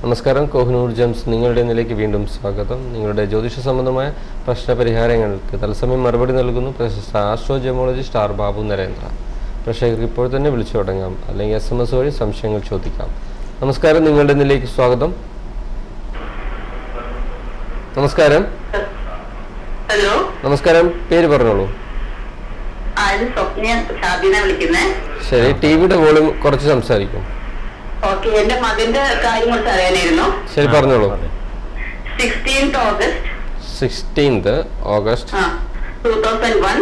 നമസ്കാരം കോഹിനൂർ ജംസ് നിങ്ങളുടെ നിലയ്ക്ക് വീണ്ടും സ്വാഗതം നിങ്ങളുടെ ജ്യോതിഷ സംബന്ധമായ പ്രശ്ന പരിഹാരങ്ങൾക്ക് തത്സമയം മറുപടി നൽകുന്നു പ്രശസ്ത ആസ്ട്രോ ജെമോളജിസ്റ്റ് ആർ ബാബു നരേന്ദ്ര പ്രേക്ഷകർക്ക് ഇപ്പോൾ തന്നെ വിളിച്ചു തുടങ്ങാം അല്ലെങ്കിൽ എസ് എം എസ് വഴി സംശയങ്ങൾ ചോദിക്കാം നമസ്കാരം നിങ്ങളുടെ നിലയ്ക്ക് സ്വാഗതം നമസ്കാരം ഹലോ നമസ്കാരം പേര് പറഞ്ഞോളൂ ആ ഇത് സ്വപ്ന ഷാബിന വിളിക്കുന്നേ ശരി ടി വിയുടെ വോളിയം കുറച്ച് സംസാരിക്കും ഓക്കെ എന്റെ മകന്റെ കാര്യം കുറച്ച് അറിയാനായിരുന്നു ശരി പറഞ്ഞോളൂ സിക്സ്റ്റീൻത് ഓഗസ്റ്റ് സിക്സ്റ്റീൻത് ഓഗസ്റ്റ് ആ ടൂ തൗസൻഡ് വൺ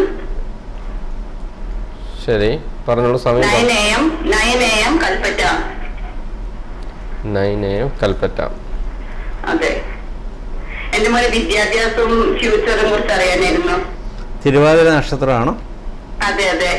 ശരി പറഞ്ഞോളൂ സമയം nine A M nine A M Kalpetta nine A M Kalpetta അതെ എന്റെ മോനെ വിദ്യാഭ്യാസവും ഫ്യൂച്ചറും കുറിച്ച് അറിയാനായിരുന്നു തിരുവാതിര നക്ഷത്രമാണോ അതെ അതെ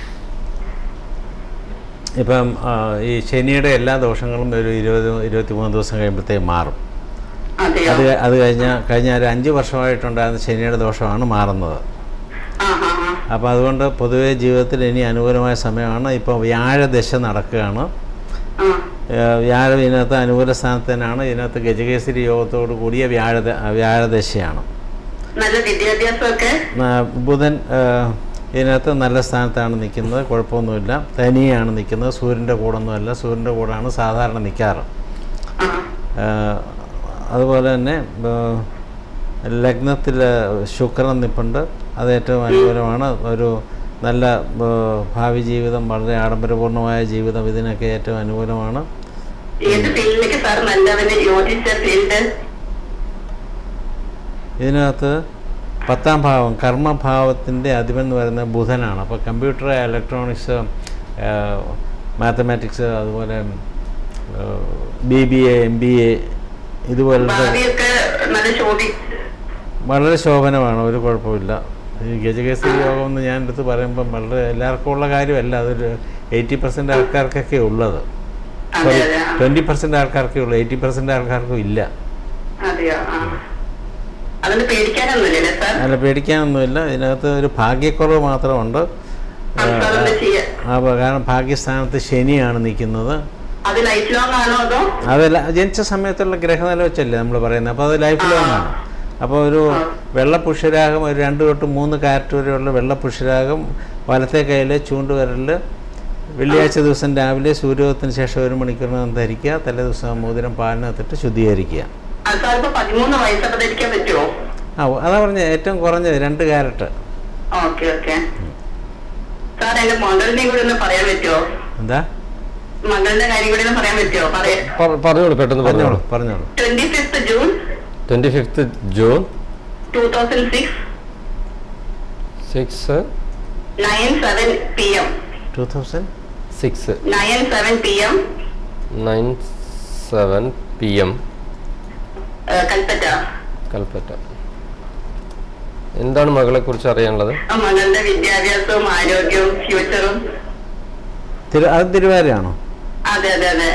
ഇപ്പം ആ, ഈ ശനിയുടെ എല്ലാ ദോഷങ്ങളും ഒരു ഇരുപത് ഇരുപത്തി മൂന്ന് ദിവസം കഴിയുമ്പോഴത്തേക്ക് മാറും അതെയോ അത് അത് കഴിഞ്ഞ കഴിഞ്ഞ ഒരു അഞ്ച് വർഷമായിട്ടുണ്ടായിരുന്ന ശനിയുടെ ദോഷമാണ് മാറുന്നത് ആ ആ ആ അപ്പോൾ അതുകൊണ്ട് പൊതുവേ ജീവിതത്തിൽ ഇനി അനുകൂലമായ സമയമാണ് ഇപ്പോൾ വ്യാഴദശ നടക്കുകയാണ് ആ ഏഹ് വ്യാഴം ഇതിനകത്ത് അനുകൂല സ്ഥാനത്ത് തന്നെയാണ് ഇതിനകത്ത് ഗജകേസരി യോഗത്തോട് കൂടിയ വ്യാഴ വ്യാഴദശയാണ് നല്ല വിദ്യാഭ്യാസമൊക്കെ ആ, ബുധൻ ഏഹ്, ഇതിനകത്ത് നല്ല സ്ഥാനത്താണ് നിൽക്കുന്നത് കുഴപ്പമൊന്നുമില്ല തനിയാണ് നിൽക്കുന്നത് സൂര്യൻ്റെ കൂടൊന്നുമല്ല സൂര്യൻ്റെ കൂടാണ് സാധാരണ നിൽക്കാറ് ആ ഏഹ്, അതുപോലെ തന്നെ ലഗ്നത്തിൽ ശുക്രൻ നിൽപ്പുണ്ട് അത് ഏറ്റവും അനുകൂലമാണ് ഒരു നല്ല ഏഹ്, ഭാവി ജീവിതം വളരെ ആഡംബരപൂർണ്ണമായ ജീവിതം ഇതിനൊക്കെ ഏറ്റവും അനുകൂലമാണ് ഏത് ഫീൽഡിലേക്ക് സാർ നല്ലവന് യോജിച്ച ഫീൽഡ് ഇതിനകത്ത് പത്താം ഭാവം കർമ്മഭാവത്തിൻ്റെ അധിപൻ എന്ന് പറയുന്നത് ബുധനാണ് അപ്പോൾ കമ്പ്യൂട്ടർ ഇലക്ട്രോണിക്സ് മാത്തമാറ്റിക്സ് അതുപോലെ B B A M B A ഇതുപോലത്തെ ഭാവിയൊക്കെ നല്ല ശോഭി വളരെ ശോഭനമാണ് ഒരു കുഴപ്പമില്ല ഈ ഗജകേസരി യോഗം എന്ന് ഞാൻ എടുത്ത് പറയുമ്പം വളരെ എല്ലാവർക്കും ഉള്ള കാര്യമല്ല അതൊരു എയ്റ്റി പെർസെൻറ്റ് ആൾക്കാർക്കൊക്കെ ഉള്ളത് അതെ സോറി അതെ ആ. ട്വൻറ്റി പെർസെൻറ്റ് ആൾക്കാർക്കേ ഉള്ളൂ എയ്റ്റി പെർസെൻറ്റ് ആൾക്കാർക്കും ഇല്ല അതെയോ ആ അതൊന്ന് പേടിക്കാനൊന്നുമില്ലല്ലേ സാർ അല്ല പേടിക്കാനൊന്നുമില്ല ഇതിനകത്ത് ഒരു ഭാഗ്യക്കുറവ് മാത്രമുണ്ട് അതൊന്ന് ചെയ്യാം ആ കാരണം ഭാഗ്യസ്ഥാനത്ത് ശനിയാണ് നിൽക്കുന്നത് അത് ലൈഫ് ലോങ് ആണോ അതോ അതല്ല ജനിച്ച സമയത്തുള്ള ഗ്രഹനില വെച്ചല്ലേ നമ്മൾ പറയുന്നത് അപ്പോൾ അത് ലൈഫ് ലോങ് ആണ് അപ്പോൾ ഒരു വെള്ള പുഷ്യരാഗം ഒരു രണ്ട് തൊട്ട് മൂന്ന് കാരറ്റ് വരെയുള്ള വെള്ള പുഷ്യരാഗം വലത്തെ കയ്യിൽ ചൂണ്ടുവിരലിൽ വെള്ളിയാഴ്ച ദിവസം രാവിലെ സൂര്യോദയത്തിന് ശേഷം ഒരു മണിക്കൂറിനകം ധരിക്കുക തലേ ദിവസം മോതിരം പാലിനകത്തിട്ട് ശുദ്ധീകരിക്കുക അത് സാർ ഇപ്പൊ പതിമൂന്ന് വയസ്സൊക്കെ ധരിക്കാൻ പറ്റുമോ ആ അതാ പറഞ്ഞത് ഏറ്റവും കുറഞ്ഞത് രണ്ട് കാരറ്റ് ഓക്കെ ഓക്കെ സാർ എന്റെ മകളുടെ കൂടി ഒന്ന് പറയാൻ പറ്റുമോ എന്താ മകളുടെ കാര്യം കൂടി ഒന്ന് പറയാൻ പറ്റുമോ പറയാം പറ- പറഞ്ഞോളൂ പെട്ടെന്ന് പറഞ്ഞോളൂ പറഞ്ഞോളൂ പറഞ്ഞോളൂ twenty fifth June twenty fifth June two thousand six six nine seven P M two thousand six nine seven P M nine seven P M Kalpetta Kalpetta എന്താണ് മകളെ കുറിച്ച് അറിയാനുള്ളത് ആ മകളുടെ വിദ്യാഭ്യാസവും ആരോഗ്യവും ഫ്യൂച്ചറും തിരു അത് തിരുവാരയാണോ അതെ അതെ അതെ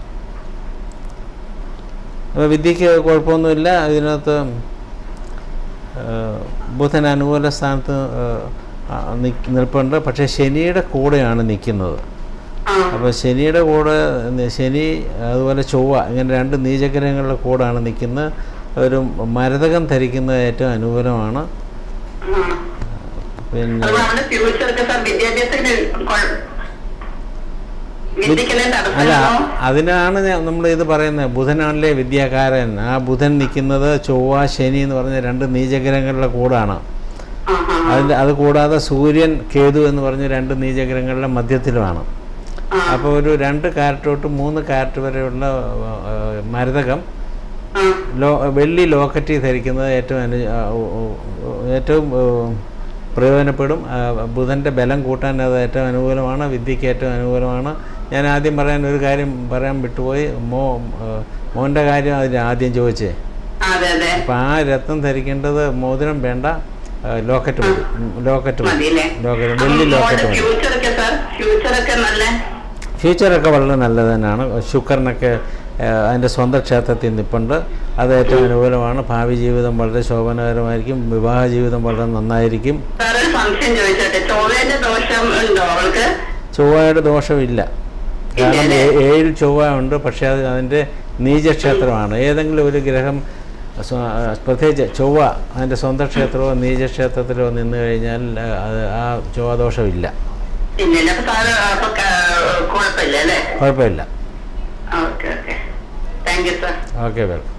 അപ്പോൾ വിദ്യക്ക് കുഴപ്പമൊന്നുമില്ല ഇതിനകത്ത് ആ, ബുധൻ അനുകൂല സ്ഥാനത്ത് ആ, നിക്ക് നിൽപ്പുണ്ട് പക്ഷേ ശനിയുടെ കൂടെയാണ് നിൽക്കുന്നത് ആ അപ്പോൾ ശനിയുടെ കൂടെ നി- ശനി അതുപോലെ ചൊവ്വ ഇങ്ങനെ രണ്ട് നീചഗ്രഹങ്ങളുടെ കൂടാണ് നിൽക്കുന്നത് ഒരു മരതകം ധരിക്കുന്നത് ഏറ്റവും അനുകൂലമാണ് ആ പിന്നെ അപ്പൊ നമ്മുടെ ഫ്യൂച്ചർ ഒക്കെ സാർ വിദ്യാഭ്യാസത്തിന് കൊഴ- വിദ്യക്കെല്ലാം അല്ല തടസ്സമാണോ അതിനാണ് നമ്മൾ ഇത് പറയുന്നത് ബുധനാണല്ലേ വിദ്യാകാരൻ ആ ബുധൻ നിൽക്കുന്നത് ചൊവ്വ ശനി എന്ന് പറഞ്ഞ രണ്ട് നീചഗ്രഹങ്ങളുടെ കൂടാണ് ആ ആ അതിൻ്റെ അത് കൂടാതെ സൂര്യൻ കേതു എന്ന് പറഞ്ഞ രണ്ട് നീചഗ്രഹങ്ങളുടെ മധ്യത്തിലുമാണ് ആ അപ്പോൾ ഒരു രണ്ട് കാരറ്റ് തൊട്ട് മൂന്ന് കാരറ്റ് വരെയുള്ള ആ, മരതകം ആ ലോ വെള്ളി ലോക്കറ്റ് ധരിക്കുന്നത് ഏറ്റവും അനു ആ, ഉ- ഉ- ഉ- ഏറ്റവും ഉ, പ്രയോജനപ്പെടും ആ, ബുധൻ്റെ ബലം കൂട്ടാൻ അത് ഏറ്റവും അനുകൂലമാണ് വിദ്യയ്ക്ക് ഏറ്റവും അനുകൂലമാണ് ഞാൻ ആദ്യം പറയാൻ ഒരു കാര്യം പറയാൻ വിട്ടുപോയി മോ ആ, മോൻ്റെ കാര്യം അതിൽ ആദ്യം ചോദിച്ചേ അതെ അതെ അപ്പോൾ ആ രത്നം ധരിക്കേണ്ടത് മോതിരം വേണ്ട ആ, ലോക്കറ്റ് മതി ഉം, ലോക്കറ്റ് മതി മതിയല്ലേ ലോക്കറ്റ് വെള്ളി ലോക്കറ്റ് മതി ഫ്യൂച്ചർ ഒക്കെ സാർ ഫ്യൂച്ചർ ഒക്കെ നല്ല ഫ്യൂച്ചറൊക്കെ വളരെ നല്ലത് തന്നെയാണ് ശുക്രനൊക്കെ ഏഹ്, അതിൻ്റെ സ്വന്തം ക്ഷേത്രത്തിൽ നിൽപ്പുണ്ട് അത് ഏറ്റവും അനുകൂലമാണ് ഭാവി ജീവിതം വളരെ ശോഭനകരമായിരിക്കും വിവാഹ ജീവിതം വളരെ നന്നായിരിക്കും സാർ ഒരു സംശയം ചോദിച്ചോട്ടെ ചൊവ്വേന്റെ ദോഷം ഉണ്ടോ അവൾക്ക് ചൊവ്വയുടെ ദോഷമില്ല കാരണം ഏ- ഏഴിൽ ചൊവ്വ ഉണ്ട് പക്ഷേ അത് അതിൻ്റെ നീചക്ഷേത്രമാണ് ഏതെങ്കിലും ഒരു ഗ്രഹം സ്വ- പ്രത്യേകിച്ച് ചൊവ്വ അതിൻ്റെ സ്വന്തം ക്ഷേത്രമോ നീചക്ഷേത്രത്തിലോ നിന്ന് കഴിഞ്ഞാൽ ആ, അത് ആ ചൊവ്വാദോഷമില്ല ഇല്ല അപ്പൊ സാറ് അപ്പൊ ക- കുഴപ്പമില്ല അല്ലേ കുഴപ്പമില്ല okay okay thank you sir okay welcome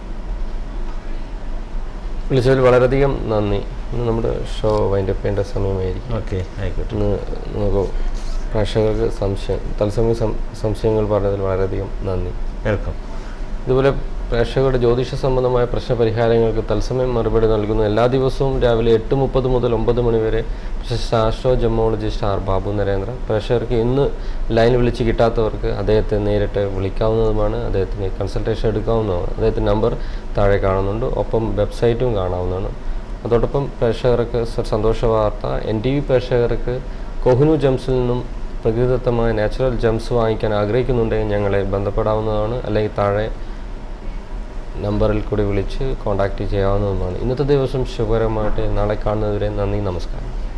വിളിച്ചതിൽ വളരെയധികം നന്ദി ഇന്ന് നമ്മുടെ ഷോ വൈൻഡപ്പ് ചെയ്യേണ്ട സമയമായിരിക്കും ഓക്കെ ആയിക്കോട്ടെ ഇന്ന് നമുക്ക് പ്രേക്ഷകർക്ക് സംശയം തത്സമയ സം- സംശയങ്ങൾ പറഞ്ഞതിൽ വളരെയധികം നന്ദി വെൽക്കം ഇതുപോലെ പ്രേക്ഷകരുടെ ജ്യോതിഷ സംബന്ധമായ പ്രശ്ന പരിഹാരങ്ങൾക്ക് തത്സമയം മറുപടി നൽകുന്നു എല്ലാ ദിവസവും രാവിലെ എട്ട് മുപ്പത് മുതൽ ഒമ്പത് മണി വരെ പ്രശസ്ത ആസ്ട്രോ ജമ്മോളജിസ്റ്റ് ആർ ബാബു നരേന്ദ്ര പ്രേക്ഷകർക്ക് ഇന്ന് ലൈൻ വിളിച്ച് കിട്ടാത്തവർക്ക് അദ്ദേഹത്തെ നേരിട്ട് വിളിക്കാവുന്നതുമാണ് അദ്ദേഹത്തിന് കൺസൾട്ടേഷൻ എടുക്കാവുന്നതാണ് അദ്ദേഹത്തിൻ്റെ നമ്പർ താഴെ കാണുന്നുണ്ട് ഒപ്പം വെബ്സൈറ്റും കാണാവുന്നതാണ് അതോടൊപ്പം പ്രേക്ഷകർക്ക് സ- സന്തോഷ വാർത്ത എൻ ടി വി പ്രേക്ഷകർക്ക് കൊഹിനു ജംസിൽ നിന്നും പ്രകൃതിദത്തമായ നാച്ചുറൽ ജംസ് വാങ്ങിക്കാൻ ആഗ്രഹിക്കുന്നുണ്ടെങ്കിൽ ഞങ്ങളെ ബന്ധപ്പെടാവുന്നതാണ് അല്ലെങ്കിൽ താഴെ നമ്പറിൽ കൂടി വിളിച്ച് കോൺടാക്റ്റ് ചെയ്യാവുന്നതുമാണ് ഇന്നത്തെ ദിവസം ശുഭകരമായിട്ട് നാളെ കാണുന്നതുവരെ നന്ദി നമസ്കാരം